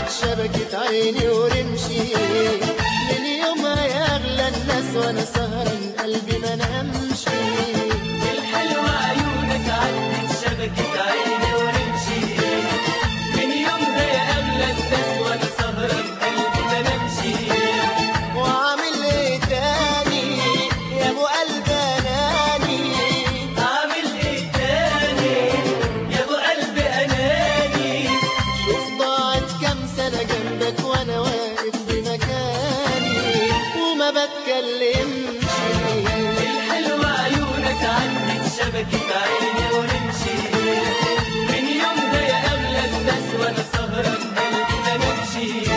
عدت شبكة عيني ورمشي من يومها يا أغلى الناس وأنا سهران قلبي ما نامشي الحلوة عيونك عدت شبكة عيني ورمشي من يومها يا أغلى الناس وأنا سهران قلبي ما نمشي وعامل ايه تاني يا ابو قلب اناني أعمل إيه تاني يا أبو قلب أناني شوف ضاعت كام سنة جنبك وانا واقف بمكاني وما بتكلمش الحلوة عيونك عدت شبكة عيني ورمشي من يومها يا أغلى الناس وأنا سهران قلبي ما نمشي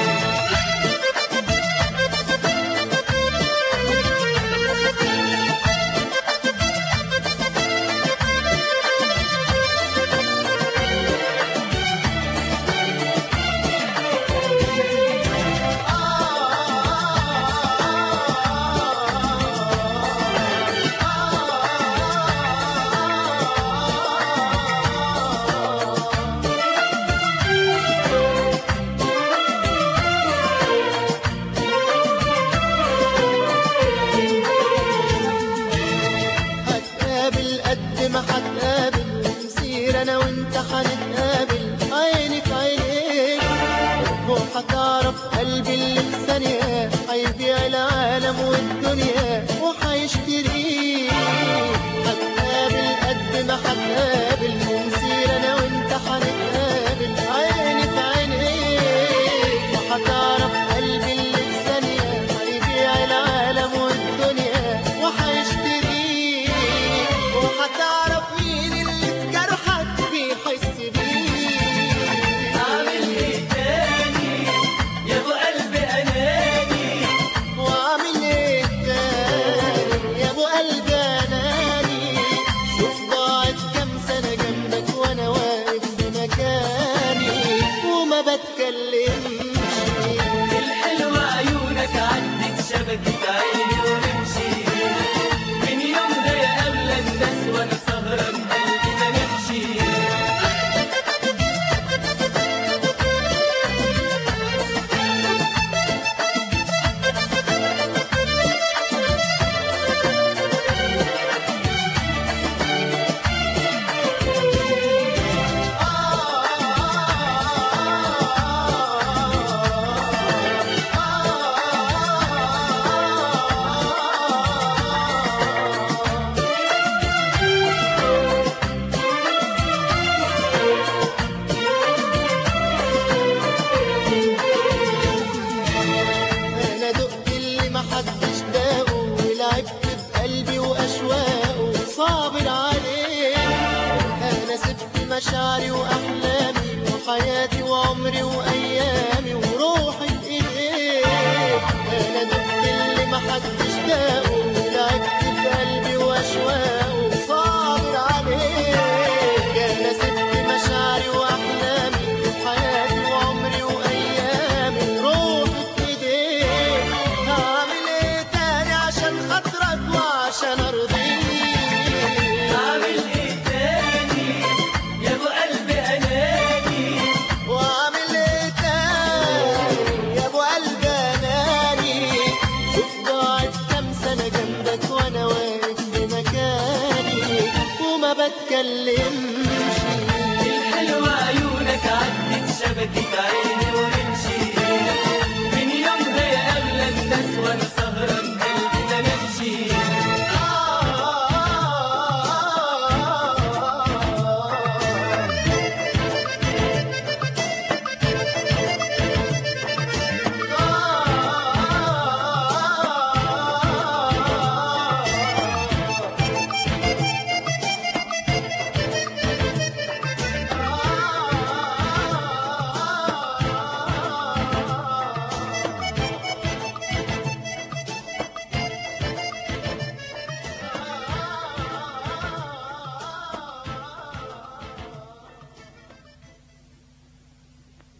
هتقابل قد ما هتقابل ونسير انا وانت هنتقابل عيني في عينيك وهتعرف قلبي اللي في ثانية هيبيع العالم والدنيا وهيشتريك هتقابل قد ما هتقابل ونسير انا وانت هنتقابل عيني في عينيك وهتعرف قلبي اللي في ثانية هيبيع العالم والدنيا وهيشتريك وهتعرف مين اللي في جرحك بيحس بيك أعمل إيه تاني يا أبو قلب أناني واعمل ايه تاني يا ابو قلب اناني شوف ضاعت كام سنه جنبك وانا واقف بمكاني وما بتكلمش الحلوة عيونك عدت شبكة عيني ورمشي من يومها يا أغلى الناس وأنا سهران قلبي ما نمشي انا دقت اللي ما حدش داقه ولعبت بقلبي واشواقه صابر عليه انا سبت مشاعري واحلامي وحياتي وعمري وايامي وروحي بايديك انا دقت اللي ما حدش داقه ولعبت بقلبي واشواقه صابر عليك انا سبت مشاعري واحلامي وحياتي وعمري وايامي روحي بايديك هعمل ايه تاني عشان خاطرك وعشان ارضيك أعمل إيه تاني يا أبو قلب أناني واعمل ايه تاني يا ابو قلب اناني شوف ضاعت كام سنه جنبك وانا واقف بمكاني وما بتكلمش الحلوة عيونك عدت شبكة عيني